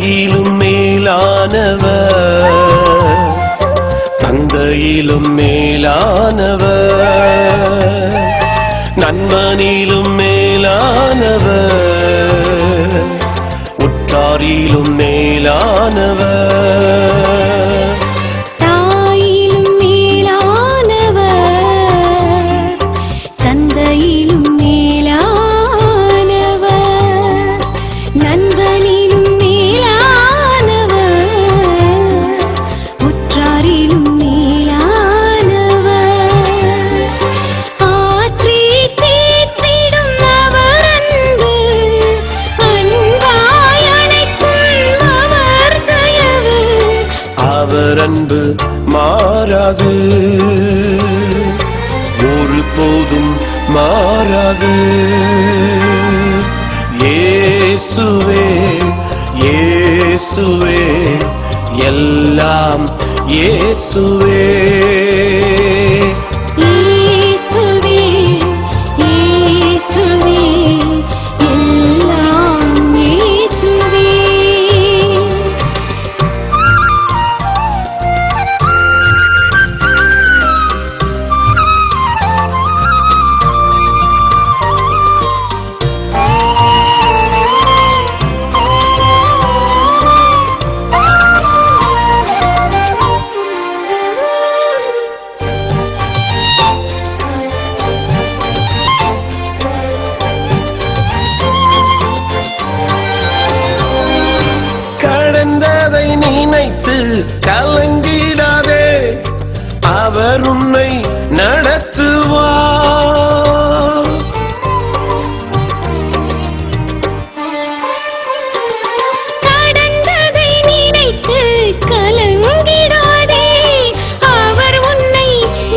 தந்தையிலும் மேலானவர் தந்தையிலும் மேலானவர் நண்பனிலும் மேலானவர் உற்றாரிலும் மேலானவர் தாயிலும் மேலானவர் தந்தையிலும் மேலானவர் நண்பனிலும் மேலானவர் உற்றாரிலும் மேலானவர் ஆற்றி தேற்றிடும் அவர் அன்பு அன்பாய் அணைக்கும் அவர் தயவு அவர் அன்பு மாறாது ஒரு போதும் மாறாது இயேசுவே இயேசுவே எல்லாம் இயேசுவே இயேசுவே இயேசுவே எல்லாம் இயேசுவே கடந்ததை நினைத்து கலங்கிடாதே அவர் உன்னை நடத்துவார் கடந்ததை நினைத்து கலங்கிடாதே அவர் உன்னை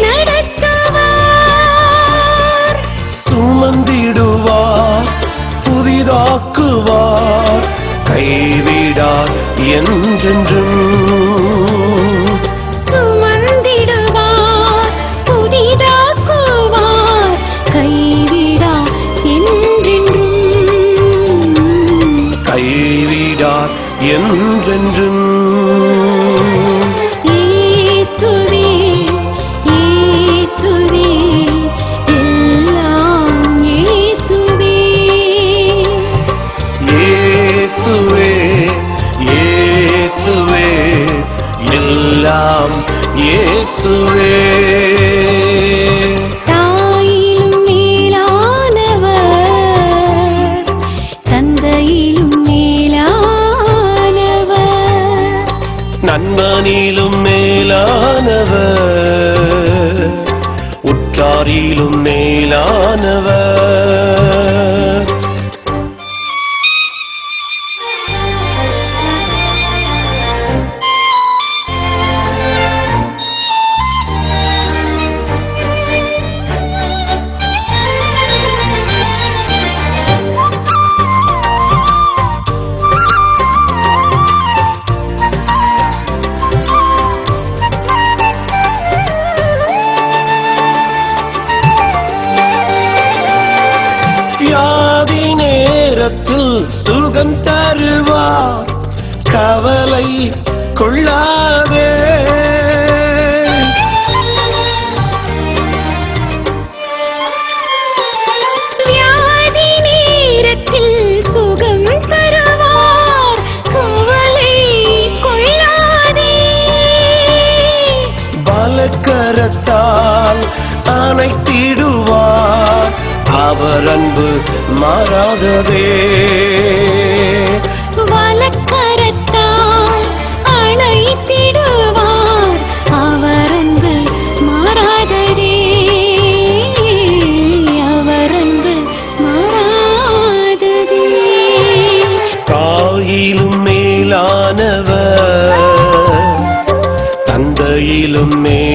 நடத்துவார் சுமந்திடுவார் புதிதாக்குவார் கைவிடார் என்றென்றும் சுமந்திடுவார் புதிதாக்குவார் கைவிடா என்றென்றும் கைவிடார் என்றென்றும் இயேசுவே இயேசுவே எல்லாம் இயேசுவே இயேசுவே இயேசுவே எல்லாம் இயேசுவே தாயிலும் மேலானவர் தந்தையிலும் மேலானவர் நண்பனிலும் மேலானவர் உற்றாரிலும் மேலானவர் வியாதி நேரத்தில் சுகம் தருவார் கவலை கொள்ளாதே வியாதி நேரத்தில் சுகம் தருவார் கவலை கொள்ளாதே பலக்கரத்தால் அணைத்திடுவார் அவர் அன்பு மாறாததே வலக்கரத்தால் அணைத்திடுவார் அவர் அன்பு மாறாததே அவர் அன்பு மாறாததே தாயிலும் மேலானவர் தந்தையிலும்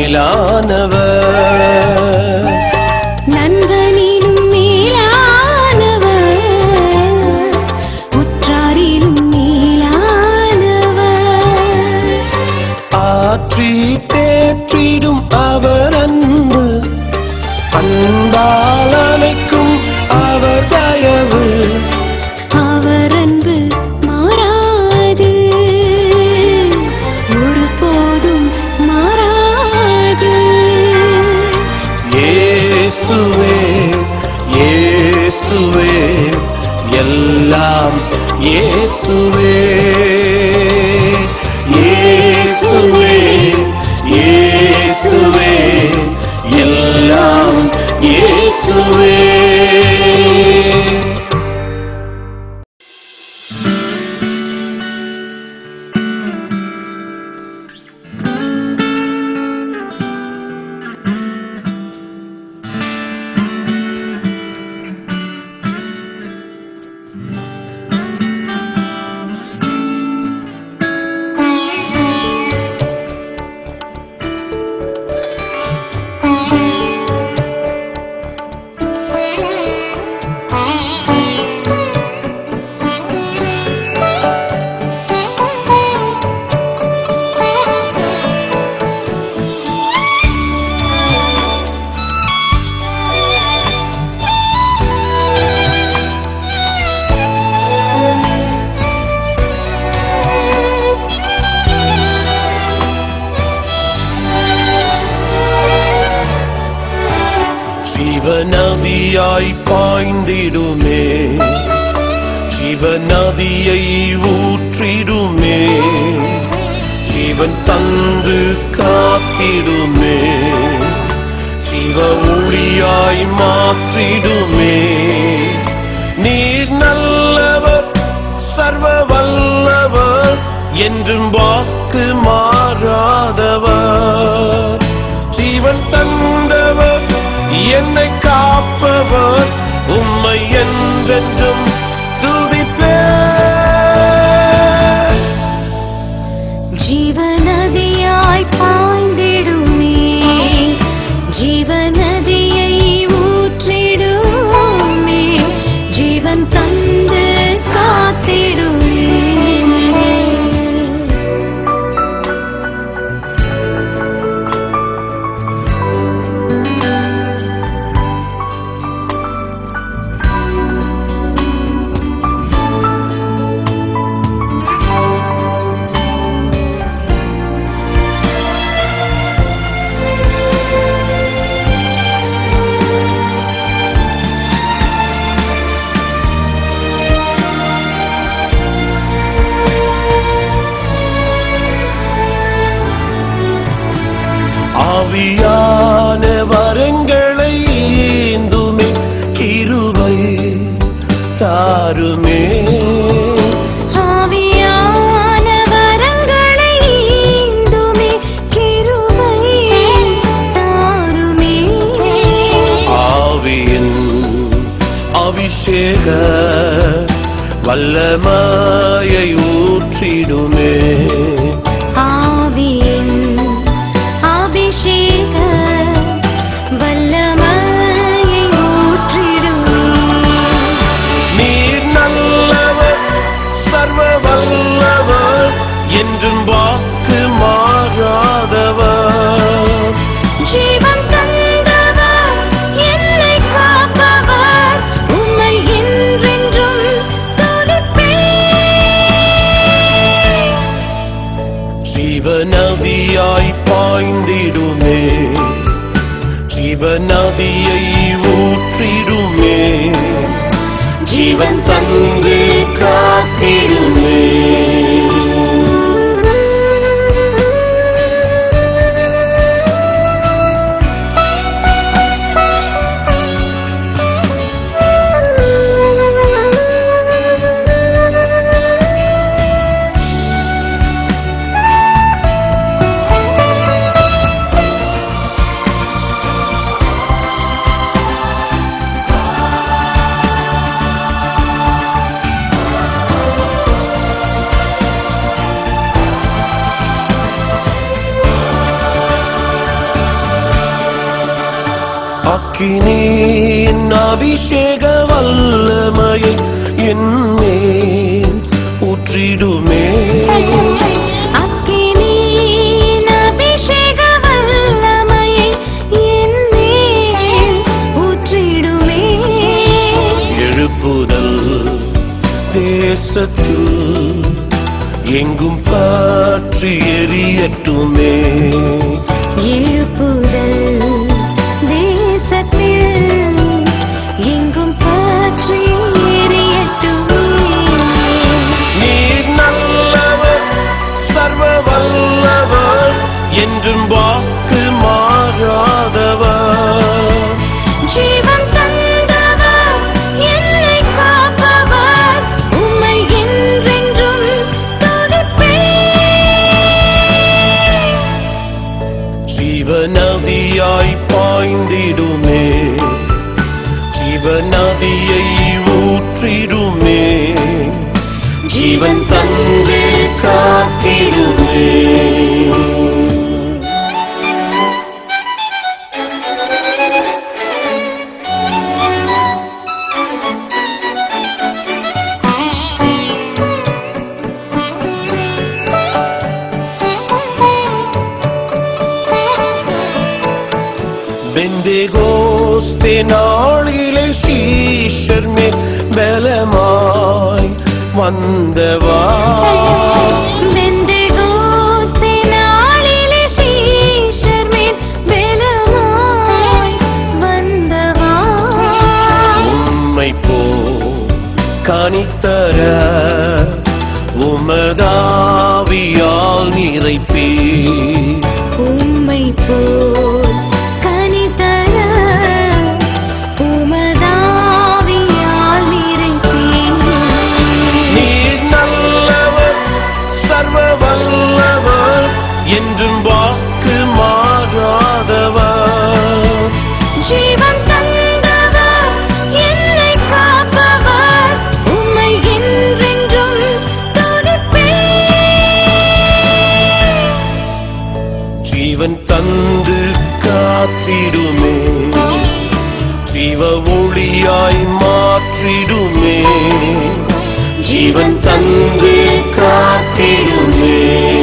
மேலானவர் நண்பனிலும் மேலானவர் உற்றாரிலும் மேலானவர் எல்லாம் இயேசுவே இயேசுவே இயேசுவே எல்லாம் இயேசுவே ஜீவநதியாய் பாய்ந்திடுமே ஜீவநதியை ஊற்றிடுமே ஜீவன் தந்து காத்திடுமே ஜீவ ஒளியாய் மாற்றிடுமே நீர் நல்லவர் சர்வ வல்லவர் என்றும் வாக்கு மாறாதவர் ஜீவன் தந்தவர் என்னை காப்பவர் உம்மை என்றென்றும் துதிப்பேன் ஜீவநதியாய் பாய்ந்திடுமே ஜீவநதியை ஊற்றிடுமே ஜீவன் தந்து காத்திடுமே ஆவியான வரங்களை ஈந்துமே கிருபை தாருமே ஆவியான வரங்களை ஈந்துமே கிருபை தாருமே ஆவியின் அபிஷேக வல்லமையை ஊற்றிடுமே ஆவியின் அபிஷேக வல்லமையை ஊற்றிடுமே நீர் நல்லவர் சர்வ வல்லவர் என்றும் வாக்கு மாறாதவர் ஜீவன் தந்தவர் என்னை காப்பவர் உம்மை என்றென்றும் துதிப்பேன் ஜீவநதியாய் பாய்ந்திடுமே ஜீவநதியை ஊற்றிடுமே ஜீவன் தந்து காத்திடுமே அக்கினியின் அபிஷேக வல்லமையை என்மேல் ஊற்றிடுமே அக்கினியின் அபிஷேக வல்லமையை என்மேல் ஊற்றிடுமே. எழுப்புதல் தேசத்தில் எங்கும் பற்றி எரியட்டுமே எழுப்புதல் தேசத்தில் எங்கும் பற்றி எரியட்டுமே. என்றும் வாக்கு மாறாதவர் ஜீவன் தந்தவர் என்னை காப்பவர் உம்மை என்றென்றும் துதிப்பேன் ஜீவநதியாய் பாய்ந்திடுமே ஜீவநதியை ஊற்றிடுமே ஜீவன் தந்து காத்திடுமே பெந்தேகோஸ்தே நாளிலே சீஷர் மேல் பலமாய் வந்தவா பெந்தெகோஸ்தே நாளிலே சீஷர் மேல் பலமாய் வந்தவா. உம்மை போ கனித்தர உமதாவியால் நிறைப்பே உம்மை போல் கனிதர உமதாவியால் நிறைப்பேன். நீர் நல்லவர் சர்வ வல்லவர் என்றும் வாக்கு மாறாதவர் ஜீவன் தந்தவர் என்னை காப்பவர் உம்மை என்றென்றும் துதிப்பேன். ஜீவன் தந்து காத்திடுமே ஜீவ ஒளியாய் மாற்றிடுமே ஜீவன் தந்து காத்திடுமே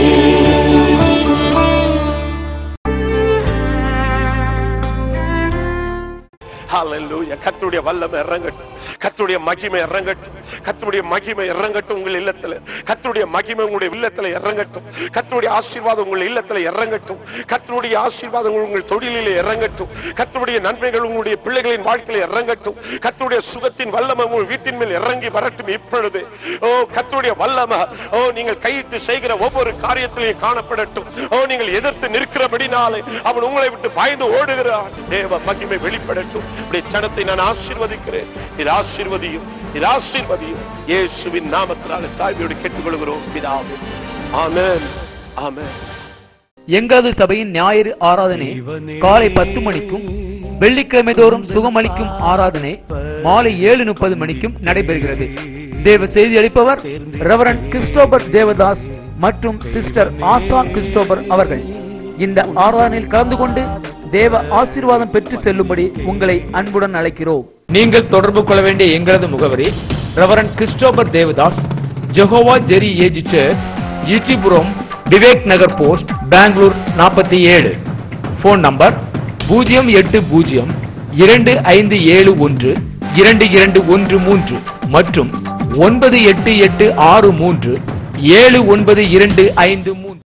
ஹalleluya கர்த்தருடைய வல்லமை இறங்கட்டும் கர்த்தருடைய மகிமை இறங்கட்டும் கர்த்தருடைய மகிமை இறங்கட்டும் உங்கள் இல்லத்துல கர்த்தருடைய மகிமை உங்களுடைய இல்லத்துல இறங்கட்டும் கர்த்தருடைய ஆசீர்வாதம் உங்கள் இல்லத்துல இறங்கட்டும் கர்த்தருடைய ஆசீர்வாதம் உங்கள் தொழிலிலே இறங்கட்டும் கர்த்தருடைய நன்மைகள் உங்களுடைய பிள்ளைகளின் வாழ்க்கையில இறங்கட்டும் கர்த்தருடைய சுகத்தின் வல்லமை உங்கள் வீட்டின் மேல் இறங்கி வரட்டும் இப்பொழுது ஓ கர்த்தருடைய வல்லமை ஓ நீங்கள் கையிட்டு செய்கிற ஒவ்வொரு காரியத்திலையும் காணப்படட்டும் ஓ நீங்கள் எதிர்த்து நிற்கிறபடினாலே அவன் உங்களை விட்டு பயந்து ஓடுகிறான் தேவ மகிமை வெளிப்படட்டும் இப்படி சனத்தை நான் ஆசீர்வதிக்கிறேன் இது ஆசீர்வதியும் இது ஆசீர்வதியும் இயேசுவின் நாமத்தினால தாழ்மையோடு கேட்டுக்கொள்கிறோம் பிதாவே ஆமென் ஆமென் எங்களது சபையின் ஞாயிறு ஆராதனை காலை பத்து மணிக்கும் வெள்ளிக்கிழமை தோறும் சுகமளிக்கும் ஆராதனை மாலை ஏழு முப்பது மணிக்கும் நடைபெறுகிறது தேவ செய்தி அளிப்பவர் ரெவரன் கிறிஸ்டோபர் தேவதாஸ் மற்றும் சிஸ்டர் ஆசா கிறிஸ்டோபர் அவர்கள் இந்த ஆராதனையில் கலந்து கொண்டு தேவ ஆசீர்வாதம் பெற்று செல்லும்படி உங்களை அன்புடன் அழைக்கிறோம் நீங்கள் தொடர்பு கொள்ள வேண்டிய எங்களது முகவரி reverend Christopher Devadas Jehovah Jireh AG church Ejipura Vivek Nagar post Bangalore நாற்பத்தி ஏழு ஃபோன் நம்பர் பூஜ்ஜியம் எட்டு பூஜ்ஜியம் இரண்டு ஐந்து ஏழு ஒன்று இரண்டு இரண்டு ஒன்று மூன்று மற்றும் ஒன்பது எட்டு எட்டு ஆறு மூன்று ஏழு ஒன்பது இரண்டு ஐந்து மூன்று